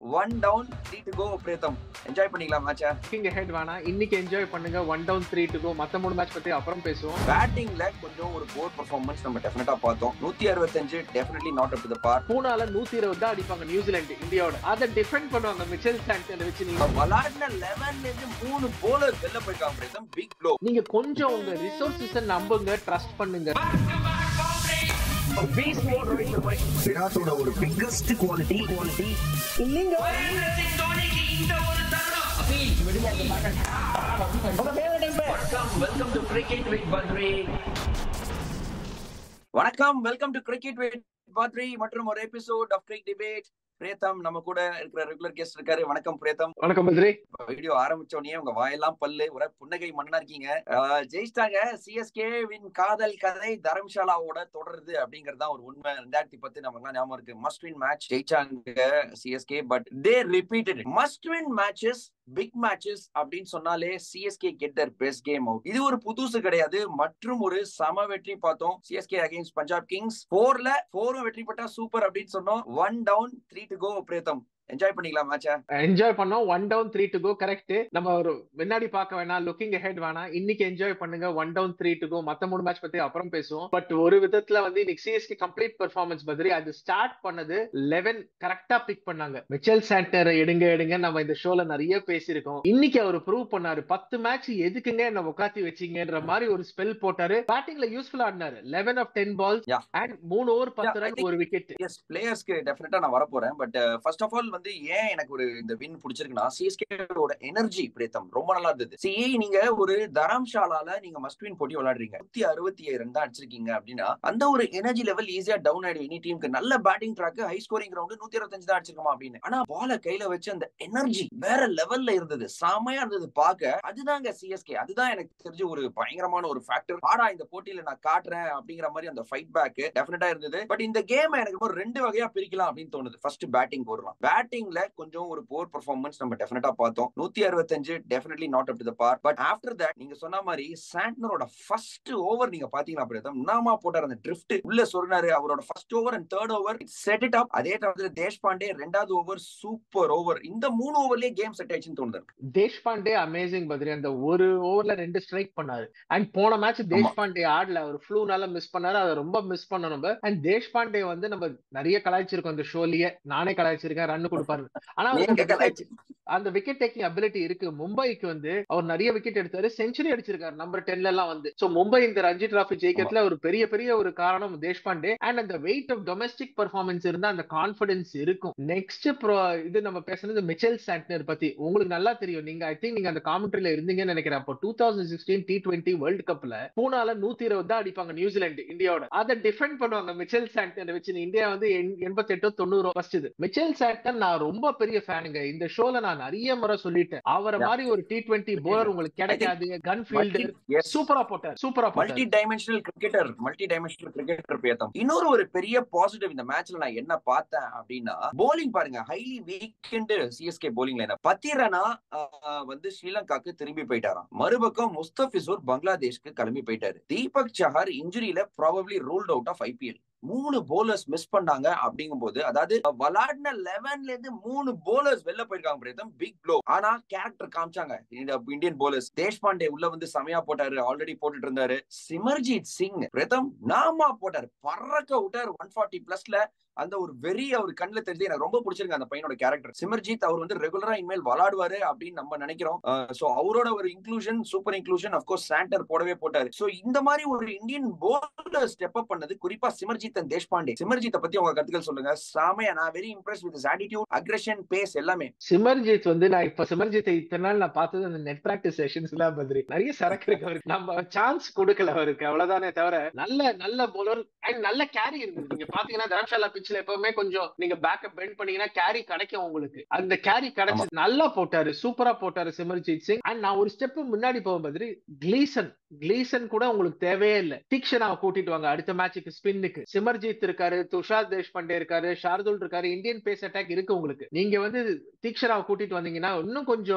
One down three to go பிரேத்தம் enjoy பண்ணிக்கலாம் மேட்சை கிங் ஹெட் வேணாம் இன்னைக்கு என்ஜாய் பண்ணுங்க one down three to go மத்த மூணு மேட்ச் பத்தி அப்புறம் பேசுவோம் பேட்டிங்ல கொஞ்சம் ஒரு போர் பர்ஃபார்மன்ஸ் நம்ம டெஃபினட்டா பார்த்தோம் நூத்தி அறுபத்தஞ்சு definitely not up to the par பூனால நூத்தி இருபது தான் அடிப்பாங்க நியூசிலாந்து இந்தியாவோட அதை டிஃபெண்ட் பண்ணுவாங்க மிச்சல் சாண்ட் வச்சு நீங்க விளாடின லெவன்ல இருந்து மூணு போலர் வெளில போயிருக்காங்க பிரேத்தம் பிக் ப்ளோ நீங்க கொஞ்சம் உங்க ரிசோர்சஸ் நம்புங்க ட்ரஸ்ட் பண்ணுங்க விராட்டோட ஒரு biggest quality quality welcome to cricket with Badri வணக்கம் welcome to cricket with Badri மற்றும் ஒரு எபிசோட் ஆஃப் கிரிக் டிபேட் பிரேத்தம் நம்ம கூட இருக்கிற ரெகுலர் கெஸ்ட் இருக்காரு வணக்கம் பிரேத்தம் வணக்கம் பத்ரி வீடியோ ஆரம்பிச்ச உடனே உங்க வாயெல்லாம் பல்லு ஒரு புன்னகை மன்னனா இருக்கீங்க ஆஹ் ஜெயிச்சிட்டாங்க சிஎஸ்கே வின் காதல் கதை தரம்சாலாவோட தொடருது அப்படிங்கறது தான் ஒரு உண்மை ரெண்டாயிரத்தி பத்து நமக்கு ஞாபகம் இருக்கு மஸ்ட் வின் மேட்ச் ஜெயிச்சாங்க CSK but they repeated must win matches big matches அப்படின்னு சொன்னாலே CSK get their best game out இது ஒரு புதுசு கிடையாது மற்றும் ஒரு சம வெற்றி பார்த்தோம் சிஎஸ்கே அகைன்ஸ்ட் பஞ்சாப் கிங்ஸ் போர்ல போரும் வெற்றி பெற்றா சூப்பர் அப்படின்னு சொன்னோம் one down three to go பிரேத்தம் என்ஜாய் பண்ணிக்கலாம் மேட்ச என்ஜாய் பண்ணோம் one down three to go correct நம்ம ஒரு முன்னாடி பார்க்க வேணாம் லுக்கிங் ஹெட் வேணாம் இன்னைக்கு என்ஜாய் பண்ணுங்க one down three to go மத்த மூணு மேட்ச் பத்தி அப்புறம் பேசுவோம் பட் ஒரு விதத்துல வந்து இன்னைக்கு சிஎஸ்கே கம்ப்ளீட் பெர்ஃபார்மன்ஸ் பத்திரி அது ஸ்டார்ட் பண்ணது லெவன் கரெக்டா பிக் பண்ணாங்க மிச்சல் சாண்டர் எடுங்க எடுங்க நம்ம இந்த ஷோல நிறைய பேசியிருக்கோம் இன்னைக்கு அவர் ப்ரூவ் பண்ணாரு பத்து மேட்ச் எதுக்குங்க என்ன உட்காத்தி வச்சீங்கன்ற மாதிரி ஒரு ஸ்பெல் போட்டாரு பேட்டிங்ல யூஸ்ஃபுல்லா ஆடினாரு eleven of ten balls Yeah. And மூணு ஓவர் பத்து Yeah, I ரன் think- ஒரு விக்கெட் எஸ் பிளேயர்ஸ்க்கு டெஃபினட்டா நான் வரப்போறேன் பட் ஃபர்ஸ்ட் ஆஃப் ஆல் வந்து ஏன் எனக்கு ஒரு இந்த வின் பிடிச்சிருக்குன்னா சிஎஸ்கேவோட எனர்ஜி பிரேத்தம் ரொம்ப நல்லா இருந்தது சி நீங்க ஒரு தரம்ஷாலால நீங்க மஸ்ட் வின் போட்டி விளையாடுறீங்க நூத்தி அறுபத்தி ஏழு ரன் தான் அடிச்சிருக்கீங்க அப்படின்னா அந்த ஒரு எனர்ஜி லெவல் ஈஸியா டவுன் ஆயிடும் எனி டீமுக்கு நல்ல batting track high scoring round நூத்தி இருபத்தஞ்சு தான் அடிச்சிருக்கோமா அப்படின்னு ஆனா பால கையில வச்சு அந்த எனர்ஜி வேற லெவல்ல இருந்தது செமையா இருந்தது பாக்க அதுதாங்க சிஎஸ்கே அதுதான் எனக்கு தெரிஞ்ச ஒரு பயங்கரமான ஒரு ஃபேக்டர் ஆடா இந்த போட்டியில நான் காட்டுறேன் அப்படிங்கிற மாதிரி அந்த ஃபைட் பேக் டெஃபினட்டா இருந்தது பட் இந்த கேம் எனக்கு ஒரு ரெண்டு வகையா பிரிக்கலாம் அப்படின்னு தோணுது ஃபர்ஸ்ட் பேட்டிங் போடலாம் பேட்டிங்ல கொஞ்சம் ஒரு போர் பெர்ஃபார்மன்ஸ் நம்ம டெஃபினட்டா பார்த்தோம் நூத்தி அறுபத்தஞ்சு definitely not up to the par but after that நீங்க சொன்ன மாதிரி சாண்ட்னரோட ஃபர்ஸ்ட் ஓவர் நீங்க பாத்தீங்களா பிரதம் நாமா போட்டார் அந்த ட்ரிஃப்ட் உள்ள சொன்னாரு அவரோட first over and third over set it up அதே நேரத்துல தேஷ்பாண்டே ரெண்டாவது ஓவர் சூப்பர் ஓவர் இந்த மூணு ஓவர்லயே கேம் செட் ஆயிடுச்சுன்னு தோணுது எனக்கு. தேஷ்பாண்டே அமேசிங் பத்ரி அந்த ஒரு ஓவர்ல ரெண்டு ஸ்ட்ரைக் பண்ணாரு அண்ட் போன மேட்ச் தேஷ்பாண்டே ஆடல அவர் ஃப்ளூனால மிஸ் பண்ணாரு அதை ரொம்ப மிஸ் பண்ண நம்ம அண்ட் தேஷ்பாண்டே வந்து நம்ம நிறைய கலாய்ச்சிருக்கோம் இந்த ஷோலயே நானே கலாய்ச்சிருக்கேன் ரன் கொடுப்பாரு ஆனா அவருக்கு நீங்க அந்த wicket- கலாய்ச்சி- அந்த விக்கெட் டேக்கிங் அபிலிட்டி இருக்கு மும்பைக்கு வந்து அவர் நிறைய விக்கெட் எடுத்தாரு செஞ்சுரி அடிச்சிருக்காரு நம்பர் டென்ல எல்லாம் வந்து சோ மும்பை இந்த ரஞ்சி டிராஃபி ஜெயிக்கிறதுல ஒரு பெரிய பெரிய ஒரு காரணம் தேஷ்பாண்டே அண்ட் அந்த வெயிட் ஆஃப் டொமஸ்டிக் பர்ஃபார்மன்ஸ் இருந்தா அந்த கான்பிடன்ஸ் இருக்கும் நெக்ஸ்ட் இது நம்ம பேசுனது மிச்சல் சாண்ட்னர் பத்தி உங்களுக்கு நல்லா தெரியும் நீங்க ஐ திங்க் நீங்க அந்த காமெண்ட்ரியில இருந்தீங்கன்னு நினைக்கிறேன் அப்போ two thousand sixteen T twenty world கப்ல பூனால நூத்தி இருபது தான் அடிப்பாங்க நியூசிலாந்து இந்தியாவோட அதை டிஃபெண்ட் பண்ணுவாங்க மிச்சல் சாண்ட்னர் வச்சு இந்தியா வந்து எண்பத்தி எட்டோ தொண்ணூறு ஃபர்ஸ்ட் இது மிச்சல் சாண்ட்னர் நான் ரொம்ப பெரிய ஃபேனுங்க இந்த ஷோல நான் நிறைய முறை சொல்லிட்டேன் அவரை Yeah. மாதிரி ஒரு டி டுவெண்ட்டி போலர் உங்களுக்கு கிடைக்காது கன் ஃபீல்டர் Yes. சூப்பரா போட்டார் சூப்பரா மல்டி போட்டார் dimensional cricketer multi dimensional cricketer பேத்தம் இன்னொரு ஒரு பெரிய பாசிட்டிவ் இந்த மேட்ச்ல நான் என்ன பார்த்தேன் அப்படின்னா போலிங் பாருங்க highly weekend CSK polling line பத்திரனா வந்து ஸ்ரீலங்காக்கு திரும்பி போயிட்டாராம் மறுபக்கம் முஸ்தபிசூர் பங்களாதேஷ்க்கு கிளம்பி போயிட்டாரு தீபக் சஹர் இன்ஜுரியில probably ruled out of IPL மூணு போலர்ஸ் மிஸ் பண்ணாங்க அப்படிங்கும்போது அதாவது விளாடின லெவன்ல இருந்து மூணு போலர்ஸ் வெளில போயிருக்காங்க பிரேதம் பிக் ப்ளோ ஆனா கேரக்டர் காமிச்சாங்க இந்த இந்தியன் போலர்ஸ் தேஷ்பாண்டே உள்ள வந்து செமையா போட்டாரு ஆல்ரெடி போட்டுட்டு இருந்தாரு சிமர்ஜித் சிங் பிரதம் நாமா போட்டாரு பறக்க விட்டாரு ஒன் ஃபார்ட்டி பிளஸ்ல அந்த ஒரு வெறி அவர் கண்ணுல தெரிஞ்சு எனக்கு ரொம்ப பிடிச்சிருக்கு அந்த பையனோட கேரக்டர் சிமர்ஜித் அவர் வந்து ரெகுலரா இனிமேல் விளாடுவாரு அப்படின்னு நம்ம நினைக்கிறோம் சோ அவரோட ஒரு inclusion super inclusion of course Santner போடவே போட்டாரு சோ இந்த மாதிரி ஒரு இந்தியன் போலர் ஸ்டெப் அப் பண்ணது குறிப்பா சிமர்ஜித் அண்ட் தேஷ்பாண்டே சிமர்ஜித்தை பத்தி உங்க கருத்துக்கள் சொல்லுங்க சாமையா நான் very impress with attitude aggression pace எல்லாமே சிமர்ஜித் வந்து நான் இப்ப சிமர்ஜித்தை இத்தனை நாள் நான் பார்த்தது அந்த நெட் பிராக்டிஸ் செஷன்ஸ் எல்லாம் பத்ரி நிறைய சரக்கு இருக்கு அவருக்கு நம்ம சான்ஸ் கொடுக்கல அவருக்கு அவ்வளவுதானே தவிர நல்ல நல்ல போலர் அண்ட் நல்ல கேரி இருந்தது நீங்க பாத்தீங்கன்னா தரம்ஷாலா பிச்சில் எப்பவுமே கொஞ்சம் நீங்க பேக்கப் பெண்ட் பண்ணீங்கன்னா கேரி கிடைக்கும் உங்களுக்கு அந்த கேரி கிடைச்சு நல்லா போட்டாரு சூப்பரா போட்டாரு சிமர்ஜித் சிங் அண்ட் நான் ஒரு ஸ்டெப் முன்னாடி போகும் பத்ரி கிளீசன் கிளீசன் கூட உங்களுக்கு தேவையே இல்ல தீக்ஷனாவை கூட்டிட்டு வாங்க அடுத்த மேட்சுக்கு ஸ்பின்னுக்கு சிமர்ஜித் இருக்காரு துஷார் தேஷ்பாண்டே இருக்காரு ஷார்துல் இருக்காரு இந்தியன் பேஸ் அட்டாக் இருக்கு உங்களுக்கு நீங்க வந்து தீக்ஷனாவை கூட்டிட்டு வந்தீங்கன்னா இன்னும் கொஞ்சம்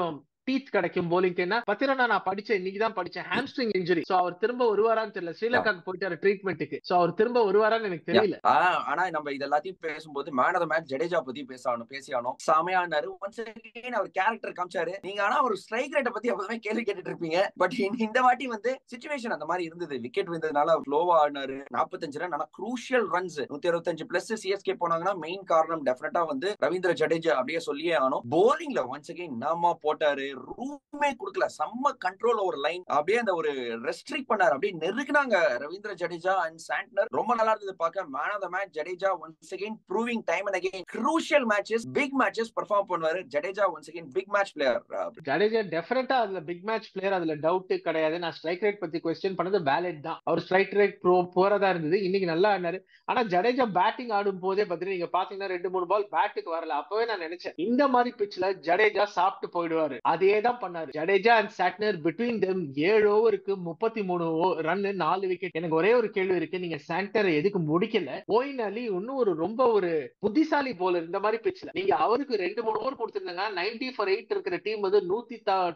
டீத் கிடைக்கும் போலிங்க்குன்னா பத்திரனா நான் படிச்சேன் இன்னைக்கு தான் படிச்சேன் ஹாம்ஸ்ட்ரிங் இன்ஜுரி சோ அவர் திரும்ப வருவாரான்னு தெரியல ஸ்ரீலங்காக்கு போயிட்டாரு ட்ரீட்மெண்ட்டுக்கு சோ அவர் திரும்ப வருவாரான்னு எனக்கு தெரியல ஆஹ் ஆனா நம்ம இது எல்லாத்தையும் பேசும்போது மேன் ஆஃப் மேட்ச் ஜடேஜா பத்தி பேசணும் பேசியானோம் செமையானாரு ஒன்ஸ் அகைன் அவர் கேரக்டர் காமிச்சாரு நீங்க ஆனா ஒரு ஸ்ட்ரைக் ரேட்டை பத்தி எப்பவுமே கேள்வி கேட்டுட்டு இருப்பீங்க பட் இந்த வாட்டி வந்து சுச்சுவேஷன் அந்த மாதிரி இருந்தது விக்கெட் விழுந்ததுனால ஸ்லோவா ஆடினாரு நாற்பத்தஞ்சு ரன் ஆனா குரூஷியல் ரன்ஸ் நூத்தி அறுபத்தஞ்சு பிளஸ் சிஎஸ்கே போனாங்கன்னா மெயின் காரணம் டெஃபினட்டா வந்து ரவீந்திர ஜடேஜா அப்படியே சொல்லியே ஆனோம் போலிங்ல ஒன்ஸ் அகைன் நாம போட்டாரு ரூமே கொடுக்கல செம்ம கண்ட்ரோல் ஓவர் லைன் அப்படியே அந்த ஒரு ரெஸ்ட்ரிக்ட் பண்ணாரு அப்படியே நெருக்குனாங்க ரவீந்திர ஜடேஜா அண்ட் சாண்ட்னர் ரொம்ப நல்லா இருந்தது பார்க்க man of the match Jadeja once again proving time and again crucial matches big matches perform பண்ணுவாரு Jadeja once again big match player Jadeja definitely அதுல பிக் மேட்ச் பிளேயர் அதுல டவுட் கிடையாது நான் ஸ்ட்ரைக் ரேட் பத்தி கொஸ்டின் பண்ணது வேலிட் தான் அவர் ஸ்ட்ரைக் ரேட் ப்ரோ போறதா இருந்தது இன்னைக்கு நல்லா ஆடினாரு ஆனா ஜடேஜா பேட்டிங் ஆடும் போதே பத்திரி நீங்க பாத்தீங்கன்னா ரெண்டு மூணு பால் பேட்டுக்கு வரல அப்பவே நான் நினைச்சேன் இந்த மாதிரி பிச்ல ஜடேஜா சாப்பிட்டு போயிடுவாரு அதே தான் பண்ணாரு Jadeja and Santner between them ஏழு ஓவருக்கு முப்பத்தி மூணு ரன் நாலு விக்கெட் எனக்கு ஒரே ஒரு கேள்வி இருக்கு நீங்க சாண்டரை எதுக்கு முடிக்கல ஓயின் அலி இன்னும் ஒரு ரொம்ப ஒரு புத்திசாலி போலர் இந்த மாதிரி பிச்ல நீங்க அவருக்கு ரெண்டு மூணு ஓவர் கொடுத்திருந்தாங்க நைன்டி ஃபார் எயிட் இருக்கிற டீம் வந்து நூத்தி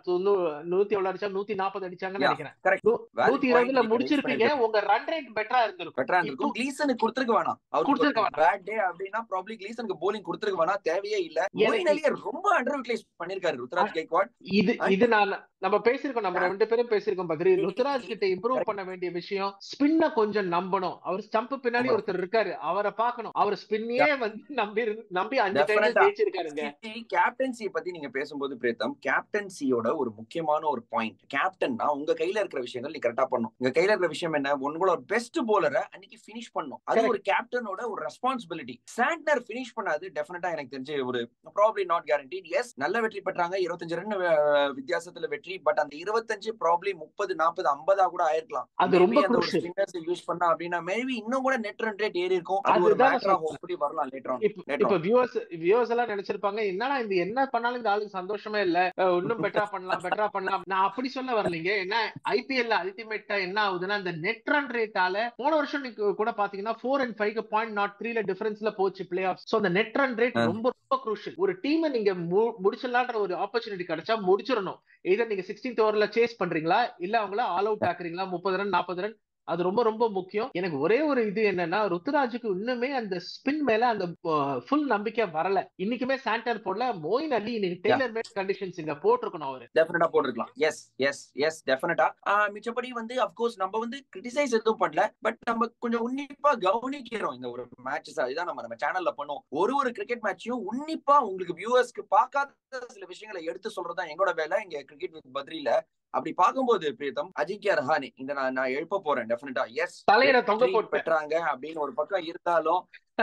நூத்தி எவ்வளவு அடிச்சா நூத்தி நாற்பது அடிச்சாங்கன்னு நினைக்கிறேன் நூத்தி இருபதுல முடிச்சிருப்பீங்க உங்க ரன் ரேட் பெட்டரா இருந்திருக்கும் பெட்டரா இருந்திருக்கும் கிளீசனுக்கு கொடுத்துருக்க வேணாம் கொடுத்திருக்க அவருக்கு பேட் டே அப்படின்னா ப்ராப்ளி கிளீசனுக்கு போலிங் கொடுத்துருக்க வேணாம் தேவையே இல்ல மொயின் அலியை ரொம்ப அண்டர் யூட்டிலைஸ் பண்ணிருக்காரு ருத்ராஜ் கைக்வாட் இது இது நான் நம்ம பேசிருக்கோம் நம்ம ரெண்டு பேரும் பேசிருக்கோம் பத்ரி ருத்ராஜ் கிட்ட இம்ப்ரூவ் பண்ண வேண்டிய விஷயம் ஸ்பின்ன கொஞ்சம் நம்பணும் அவர் ஸ்டம்ப் பின்னாடி ஒருத்தர் இருக்காரு அவரை பார்க்கணும் அவர் ஸ்பின்னையே வந்து நம்பி நம்பி அஞ்சு டைம் ஜெயிச்சிருக்காருங்க கேப்டன்சி பத்தி நீங்க பேசும்போது பிரேத்தம் கேப்டன்சியோட ஒரு முக்கியமான ஒரு பாயிண்ட் கேப்டன்னா உங்க கையில இருக்கிற விஷயங்கள் நீ கரெக்டா பண்ணும் உங்க கையில இருக்கிற விஷயம் என்ன உங்களோட பெஸ்ட் போலரை அன்னைக்கு பினிஷ் பண்ணும் அது ஒரு கேப்டனோட ஒரு ரெஸ்பான்சிபிலிட்டி சாண்ட்னர் பினிஷ் பண்ணாது டெஃபினட்டா எனக்கு தெரிஞ்சு ஒரு ப்ராப்ளி நாட் கேரண்டி எஸ் நல்ல வெற்றி பெற்றாங்க இருபத்தஞ்சு ரன் வித்தியாசத்துல வெற்றி பட் அந்த இருபத்தஞ்சு ப்ராப்ளி முப்பது நாற்பது ஐம்பதா கூட ஆயிருக்கலாம் அது ரொம்ப அந்த ஒரு ஸ்பின்னர்ஸ் யூஸ் பண்ணா அப்படின்னா மேபி இன்னும் கூட நெட் ரன் ரேட் ஏறி இருக்கும் அது ஒரு மேட்டர் ஆஃப் எப்படி வரலாம் லேட்டர் இப்ப வியூவர்ஸ் வியூவர்ஸ் எல்லாம் நினைச்சிருப்பாங்க என்னடா இந்த என்ன பண்ணாலும் இந்த ஆளுக்கு சந்தோஷமே இல்ல இன்னும் பெட்டரா பண்ணலாம் பெட்டரா பண்ணலாம் நான் அப்படி சொல்ல வரலீங்க என்ன ஐபிஎல்ல அல்டிமேட்டா என்ன ஆகுதுன்னா இந்த நெட் ரன் ரேட்டால போன வருஷம் நீங்க கூட பாத்தீங்கன்னா four and five point nought த்ரீல டிஃபரன்ஸ்ல போச்சு பிளே ஆஃப் சோ அந்த நெட் ரன் ரேட் ரொம்ப ரொம்ப குரூஷியல் ஒரு டீமை நீங்க முடிச்சிடலான்ற ஒரு ஆப்பர்ச்சுனிட்டி கிடைச்சா முடிச்சிடணும் இதை நீங்க சிக்ஸ்டீன்த் ஓவர்ல சேஸ் பண்றீங்களா இல்ல அவங்கள ஆல் அவுட் ஆக்குறீங்களா முப்பது ரன் நாற்பது ரன் அது ரொம்ப ரொம்ப முக்கியம் எனக்கு ஒரே ஒரு இது என்னன்னா ருத்துராஜுக்கு இன்னுமே அந்த ஸ்பின் மேல அந்த ஃபுல் நம்பிக்கை வரல இன்னைக்குமே சாண்டர் போடல மோயின் அலி இன்னைக்கு டெய்லர் மேட் கண்டிஷன்ஸ் இங்க போட்டிருக்கணும் அவரு டெஃபினட்டா போட்டிருக்கலாம் எஸ் எஸ் எஸ் டெஃபினட்டா மிச்சப்படி வந்து அப்கோர்ஸ் நம்ம வந்து கிரிட்டிசைஸ் எதுவும் பண்ணல பட் நம்ம கொஞ்சம் உன்னிப்பா கவனிக்கிறோம் இந்த ஒரு மேட்சஸ் அதுதான் நம்ம நம்ம சேனல்ல பண்ணுவோம் ஒரு ஒரு கிரிக்கெட் மேட்சையும் உன்னிப்பா உங்களுக்கு வியூவர்ஸ்க்கு பார்க்காத சில விஷயங்களை எடுத்து சொல்றதுதான் எங்களோட வேலை இங்க கிரிக்கெட் வித் பத்ரியில அப்படி பார்க்கும்போது பிரீதம் அஜிங்கியா ரஹானி இந்த நான் நான் எழுப்ப போறேன் டெஃபினட்டா எஸ் தலையில தொங்க போட்டு பெற்றாங்க அப்படின்னு ஒரு பக்கம் இருந்தாலும்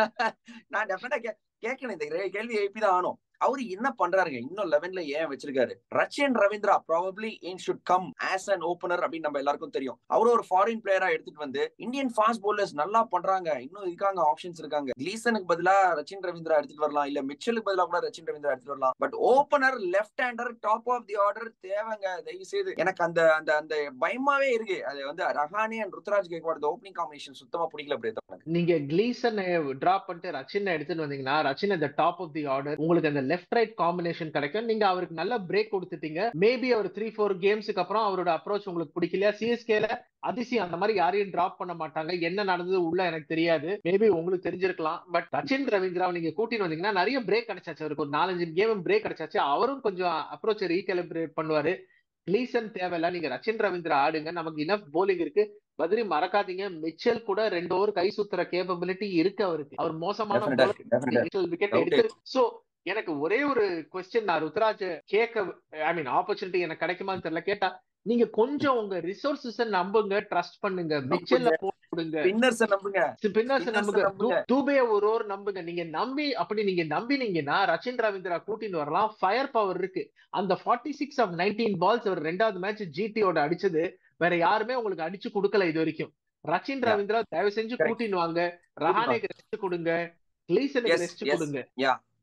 நான் டெஃபினட்டா கேட்கணும் இந்த கேள்வி எழுப்பிதான் ஆனும் அவரு என்ன பண்றாருங்க இன்னும் லெவன்ல ஏன் வச்சிருக்காரு Rachin Ravindra probably in should come as an opener அப்படின்னு நம்ம எல்லாருக்கும் தெரியும் அவரு ஒரு ஃபாரின் பிளேயரா எடுத்துட்டு வந்து இந்தியன் ஃபாஸ்ட் போலர்ஸ் நல்லா பண்றாங்க இன்னும் இருக்காங்க ஆப்ஷன்ஸ் இருக்காங்க கிளீசனுக்கு பதிலா ரச்சின் ரவீந்திரா எடுத்துட்டு வரலாம் இல்ல மிச்சலுக்கு பதிலா கூட ரச்சின் ரவீந்திரா எடுத்துட்டு வரலாம் but opener left hander top of the order தேவைங்க தயவு செய்து எனக்கு அந்த அந்த அந்த பயமாவே இருக்கு அது வந்து Rahane and Ruturaj Gaikwad opening combination சுத்தமா பிடிக்கல பிரேதம் நீங்க கிளீசன் டிராப் பண்ணிட்டு ரச்சின் எடுத்துட்டு வந்தீங்கன்னா ரச்சின் அந்த டாப் ஆஃப் தி ஆர்டர் உங்களுக்கு அந்த லெஃப்ட் ரைட் காம்பினேஷன் கிடைக்கும் நீங்க அவருக்கு நல்ல பிரேக் கொடுத்துட்டீங்க மேபி அவர் த்ரீ ஃபோர் கேம்ஸுக்கு அப்புறம் அவரோட அப்ரோச் உங்களுக்கு பிடிக்கலையா சிஎஸ்கேல அதிசயம் அந்த மாதிரி யாரையும் டிராப் பண்ண மாட்டாங்க என்ன நடந்தது உள்ள எனக்கு தெரியாது மேபி உங்களுக்கு தெரிஞ்சிருக்கலாம் பட் ரச்சின் ரவீந்திராவை நீங்க கூட்டிட்டு வந்தீங்கன்னா நிறைய பிரேக் கிடைச்சாச்சு அவருக்கு ஒரு நாலஞ்சு கேம் பிரேக் கிடைச்சாச்சு அவரும் கொஞ்சம் அப்ரோச் ரீகலிபிரேட் பண்ணுவாரு கிளீசன் தேவையில்ல நீங்க ரச்சின் ரவீந்திரா ஆடுங்க நமக்கு இனஃப் போலிங் இருக்கு பதிரி மறக்காதீங்க மிச்சல் கூட ரெண்டு ஓவர் கை சுத்துற கேப்பபிலிட்டி இருக்கு அவருக்கு அவர் மோசமான விக்கெட் எடுத்து சோ எனக்கு ஒரே ஒரு கொஸ்டின் நான் ருத்ராஜ் கேட்க ஐ மீன் ஆப்பர்ச்சுனிட்டி எனக்கு கிடைக்குமான்னு தெரியல கேட்டா நீங்க கொஞ்சம் உங்க ரிசோர்சஸ் நம்புங்க ட்ரஸ்ட் பண்ணுங்க மிச்சல்ல போடுங்க ஸ்பின்னர்ஸ் நம்புங்க ஸ்பின்னர்ஸ் நம்புங்க தூபே ஒரு ஓவர் நம்புங்க நீங்க நம்பி அப்படி நீங்க நம்பினீங்கன்னா ரச்சின் ரவீந்திரா கூட்டின்னு வரலாம் ஃபயர் பவர் இருக்கு அந்த forty six off nineteen balls அவர் ரெண்டாவது மேட்ச் ஜிடியோட அடிச்சது வேற யாருமே உங்களுக்கு அடிச்சு கொடுக்கல இது வரைக்கும் ரச்சின் ரவீந்திரா தயவு செஞ்சு கூட்டின்னு வாங்க ரஹானேக்கு ரெஸ்ட் கொடுங்க கிளீசனுக்கு ரெஸ்ட் கொடுங்க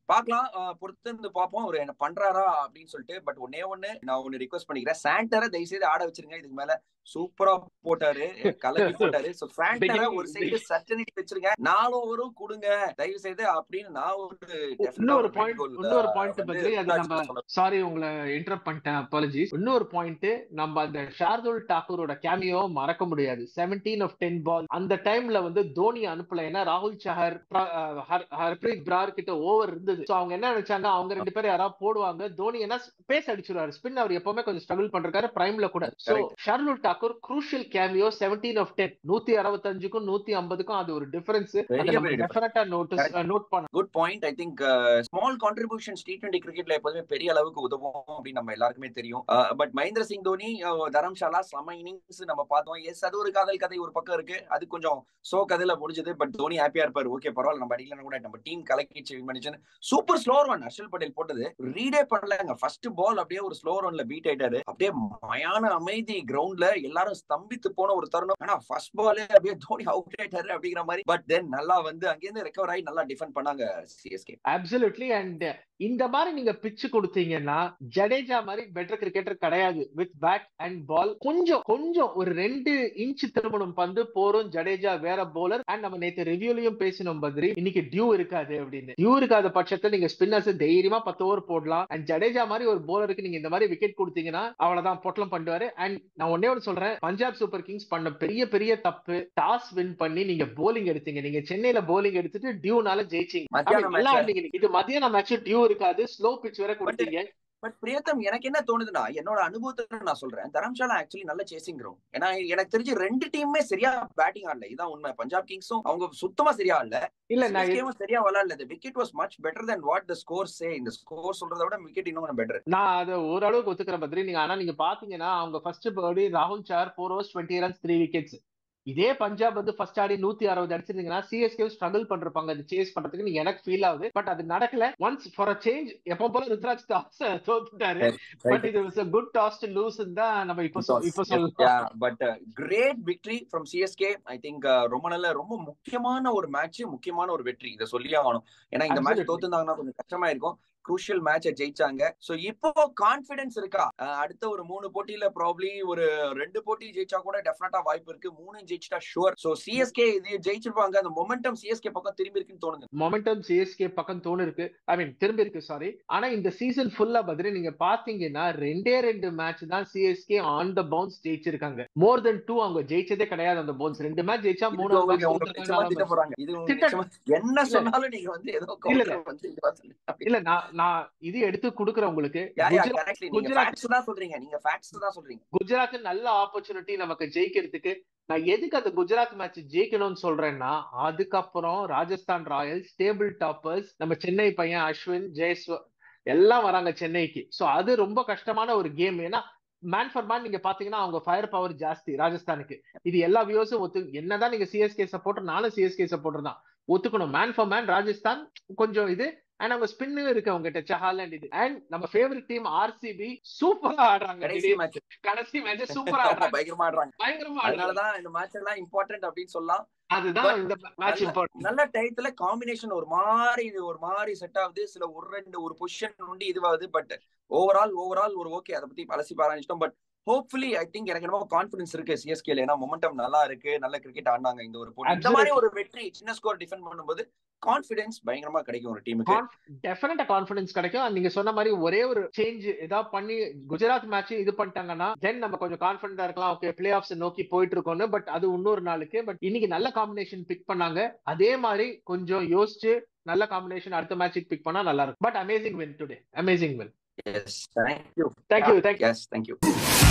பார்க்கலாம் அஹ், பொறுத்து இருந்து பார்ப்போம் அவர் என்ன பண்றாரா அப்படின்னு சொல்லிட்டு பட் ஒன்னே ஒண்ணு நான் ஒன்னு ரிக்வஸ்ட் பண்ணிக்கிறேன் சாண்டரை தயவு செய்து ஆட வச்சிருங்க இதுக்கு மேல சூப்பரா போட்டாரு கலக்கி போட்டாரு சோ சாண்டரை Beginning- ஒரு சைடு சர்டனிட்டி வச்சிருங்க நாலு ஓவரும் கொடுங்க தயவு செய்து அப்படின்னு நான் ஒரு definite ஆ இன்னொரு ஒரு பாயிண்ட் goal, இன்னொரு அஹ், பாயிண்ட் வந்து பத்தி அது நம்ம சொல்லணும். சாரி உங்களை இன்டரப்ட் பண்ணிட்டேன் அப்பாலஜிஸ் இன்னொரு பாயிண்ட் நம்ம அந்த ஷார்துல் டாக்கூரோட கேமியோ மறக்க முடியாது 17 ஆஃப் டென் பால் அந்த டைம்ல வந்து தோனி அனுப்பல ஏன்னா ராகுல் சஹர் பிர- அஹ் ஹர்- ஹர்ப்ரீத் பிரார் கிட்ட ஓவர் இருந்தது சோ அவங்க என்ன நினைச்சாங்க அவங்க ரெண்டு பேரும் யாராவது போடுவாங்க தோனி என்ன பேஸ் அடிச்சிருவாரு ஸ்பின் அவர் எப்பவுமே கொஞ்சம் ஸ்ட்ரகிள் பண்றாரு பிரைம்ல கூட so Correct. Shardul Thakur crucial cameo 17 off ten நூத்தி அறுபத்தஞ்சுக்கும் நூத்தி ஐம்பதுக்கும் அது ஒரு டிஃபரன்ஸ் பெரிய பெரிய difference. டெஃபினட்டா நோட்டீஸ் நோட் பண்ண good point I think small contributions T twenty கிரிக்கெட்ல எப்போதுமே பெரிய அளவுக்கு உதவும் அப்படின்னு நம்ம எல்லாருக்குமே தெரியும் பட் மகேந்திர சிங் தோனி uh, தரம்ஷாலா செம இன்னிங்ஸ் நம்ம பார்த்தோம் எஸ் அது ஒரு காதல் கதை ஒரு பக்கம் இருக்கு அது கொஞ்சம் சோ கதையில முடிஞ்சது பட் தோனி ஹாப்பியா இருப்பாரு ஓகே பரவாயில்ல நம்ம அடிக்கலன்னு கூட நம்ம டீம் கலக்கிச்சு வின் பண்ணிச்சுன்னு super slower one Harshal Patel போட்டது ரீடே பண்ணலங்க ஃபர்ஸ்ட் பால் அப்படியே ஒரு ஸ்லோர் ஒன்ல பீட் ஆயிட்டாரு அப்படியே மயான அமைதி கிரவுண்ட்ல எல்லாரும் ஸ்தம்பித்து போன ஒரு தருணம் ஆனா ஃபர்ஸ்ட் பாலே அப்படியே தோனி அவுட் ஆயிட்டாரு அப்படிங்கிற மாதிரி பட் தென் நல்லா வந்து அங்கேருந்து ரெக்கவர் ஆகி நல்லா டிஃபெண்ட் பண்ணாங்க சிஎஸ்கே அப்சல்யூட்லி அண்ட் இந்த மாதிரி நீங்க பிச்சு கொடுத்தீங்கன்னா ஜடேஜா மாதிரி பெட்டர் கிரிக்கெட்டர் கிடையாது வித் பேட் அண்ட் பால் கொஞ்சம் கொஞ்சம் ஒரு ரெண்டு இன்ச் திரும்பணும் பந்து போறோம் ஜடேஜா வேற போலர் அண்ட் நம்ம நேத்து ரிவ்யூலயும் பேசினோம் பத்ரி இன்னைக்கு டியூ இருக்காது அப்படின்னு டியூ இருக்காத பட்சத்துல நீங்க ஸ்பின்னர்ஸ் தைரியமா பத்து ஓவர் போடலாம் அண்ட் ஜடேஜா மாதிரி ஒரு போலருக்கு நீங்க இந்த மாதிரி விக்கெட் கொடுத்தீங்கன்னா அவ்வளவுதான் பொட்டலம் பண்ணுவாரு அண்ட் நான் ஒன்னே ஒன்று சொல்றேன் பஞ்சாப் சூப்பர் கிங்ஸ் பண்ண பெரிய பெரிய தப்பு டாஸ் வின் பண்ணி நீங்க போலிங் எடுத்தீங்க நீங்க சென்னையில போலிங் எடுத்துட்டு டியூனால ஜெயிச்சீங்க I mean, மத்தியானம் நல்லா match. ஆடுனீங்க. இது மத்தியான மேட்ச் டியூ இருக்காது ஸ்லோ பிச் வேற கொடுத்தீங்க பட் பிரியத்தம் எனக்கு என்ன தோணுதுன்னா என்னோட அனுபவத்துல நான் சொல்றேன் தரம்ஷாலா ஆக்சுவலி நல்ல சேசிங் க்ரௌண்ட் ஏன்னா எனக்கு தெரிஞ்சு ரெண்டு டீமுமே சரியா பேட்டிங் ஆடல இதான் உண்மை பஞ்சாப் கிங்ஸும் அவங்க சுத்தமா சரியா ஆடல இல்ல நான் இது- சிஎஸ்கேவும் சரியா விளையாடல wicket was much better than what the score say இந்த ஸ்கோர் சொல்றத விட விக்கெட் இன்னும் பெட்டர் நான் அதை ஓரளவுக்கு ஒத்துக்கிறேன் பத்ரி நீங்க ஆனா நீங்க பாத்தீங்கன்னா அவங்க ஃபர்ஸ்ட் பர்டி ராகுல் sir four overs twenty runs three wickets இதே பஞ்சாப் வந்து ஃபர்ஸ்ட் ஆடி நூத்தி அறுபது அடிச்சிருந்தீங்கன்னா சிஎஸ்கே ஸ்ட்ரகிள் பண்றாங்க அது சேஸ் பண்றதுக்கு எனக்கு ஃபீல் ஆகுது பட் அது நடக்கல ஒன்ஸ் ஃபார் அ சேஞ்ச் எப்போ போல ருத்ராஜ் டாஸ் தோத்துட்டாரு பட் இது was good toss to lose தான் நம்ம இப்ப சொல்- இப்ப சொல்லலாம் but great victory from CSK I think ரொம்ப நல்ல ரொம்ப முக்கியமான ஒரு மேட்ச் முக்கியமான ஒரு வெற்றி இதை சொல்லியே ஆகணும் ஏன்னா இந்த மேட்ச் Absolutely. தோத்துருந்தாங்கன்னா கொஞ்சம் கஷ்டமா இருக்கும் குரூஷியல் மேட்சை ஜெயிச்சாங்க சோ இப்போ கான்பிடன்ஸ் இருக்கா அஹ் அடுத்த ஒரு மூணு போட்டியில ப்ராப்ளி ஒரு ரெண்டு போட்டி ஜெயிச்சா கூட டெஃபினட்டா வாய்ப்பு இருக்கு மூணு ஜெயிச்சிட்டா ஷுவர் சோ சிஎஸ்கே இது ஜெயிச்சிருப்பாங்க அந்த மொமெண்டம் சிஎஸ்கே பக்கம் திரும்பி இருக்குன்னு தோணுது மொமெண்டம் சிஎஸ்கே பக்கம் தோணு இருக்கு ஐ மீன் திரும்பி இருக்கு சாரி ஆனா இந்த சீசன் ஃபுல்லா பதில் நீங்க பாத்தீங்கன்னா ரெண்டே ரெண்டு மேட்ச் தான் சிஎஸ்கே ஆன் த பவுன்ஸ் ஜெயிச்சிருக்காங்க மோர் தென் டூ அவங்க ஜெயிச்சதே கிடையாது அந்த பவுன்ஸ் ரெண்டு மேட்ச் ஜெயிச்சா இது மூணு உங்களுக்கு உங்களுக்கு நிச்சயமா திட்ட போறாங்க இது உங்களுக்கு திட்ட- நிச்சயமா என்ன சொன்னாலும் நீங்க வந்து ஏதோ இல்ல, இல்ல. counter வந்து இதுவா சொல்லுங்க. இல்ல நான் நான் இது எடுத்து குடுக்குறேன் உங்களுக்கு யா, யா, குஜராத் correctly. நீங்க குஜராத் facts தான் சொல்றீங்க நீங்க facts தான் சொல்றீங்க குஜராத் நல்ல ஆப்பர்ச்சுனிட்டி நமக்கு ஜெயிக்கிறதுக்கு நான் எதுக்கு அந்த குஜராத் மேட்ச் ஜெயிக்கணும்னு சொல்றேன்னா அதுக்கப்புறம் ராஜஸ்தான் ராயல்ஸ் டேபிள் டாப்பர்ஸ் நம்ம சென்னை பையன் அஸ்வின் ஜெயஸ்வ எல்லாம் வராங்க சென்னைக்கு சோ அது ரொம்ப கஷ்டமான ஒரு கேம் ஏன்னா மேன் ஃபார் மேன் நீங்க பாத்தீங்கன்னா அவங்க ஃபயர் பவர் ஜாஸ்தி ராஜஸ்தானுக்கு இது எல்லா வியூஸும் ஒத்து என்னதான் நீங்க சிஎஸ்கே சப்போர்ட்டர் நானும் சிஎஸ்கே சப்போர்ட்டர் தான் ஒத்துக்கணும் மேன் ஃபார் மேன் ராஜஸ்தான் கொஞ்சம் இது அண்ட் அவங்க ஸ்பின்னு இருக்கு அவங்க கிட்ட சஹால் அண்ட் இது அண்ட் நம்ம ஃபேவரட் டீம் ஆர்சிபி சூப்பரா ஆடுறாங்க கடைசி திடீர் மேட்ச் கடைசி மேட்ச் சூப்பரா ஆடுறாங்க பயங்கரமா ஆடுறாங்க பயங்கரமா ஆடுறாங்க அதனாலதான் இந்த மேட்ச் எல்லாம் இம்பார்ட்டன்ட் அப்படின்னு சொல்லலாம் அதுதான் But இந்த மேட்ச் இம்பார்ட்டன்ட் நல்ல டயத்துல காம்பினேஷன் ஒரு மாதிரி இது ஒரு மாதிரி செட் ஆகுது சில ஒரு ரெண்டு ஒரு பொசிஷன் உண்டு இதுவாகுது பட் ஓவரால் ஓவரால் ஒரு ஓகே அதை பத்தி அலசி பாராஞ்சிட்டோம் பட் ஹோப்ஃபுல்லி ஐ திங்க் எனக்கு என்னமோ கான்பிடன்ஸ் இருக்கு சிஎஸ்கேல ஏன்னா மொமெண்டம் நல்லா இருக்கு நல்ல கிரிக்கெட் ஆடினாங்க இந்த ஒரு போட்டி இந்த மாதிரி ஒரு வெற்றி சின்ன ஸ்கோர் டிஃபெண்ட் பண்ணும்போது கான்பிடன்ஸ் பயங்கரமா கிடைக்கும் ஒரு டீமுக்கு டெஃபினட்டா கான்பிடன்ஸ் கிடைக்கும் And நீங்க சொன்ன மாதிரி ஒரே ஒரு சேஞ்ச் ஏதாவது பண்ணி குஜராத் மேட்ச் இது பண்ணிட்டாங்கன்னா தென் நம்ம கொஞ்சம் கான்பிடண்டா இருக்கலாம் ஓகே பிளே ஆஃப்ஸ் நோக்கி போயிட்டு இருக்கோம்னு பட் அது இன்னொரு நாளுக்கு பட் இன்னைக்கு நல்ல காம்பினேஷன் பிக் பண்ணாங்க அதே மாதிரி கொஞ்சம் யோசிச்சு நல்ல காம்பினேஷன் அடுத்த மேட்சுக்கு பிக் பண்ணா நல்லா இருக்கும் but amazing win today amazing win yes thank you thank you thank you yes thank you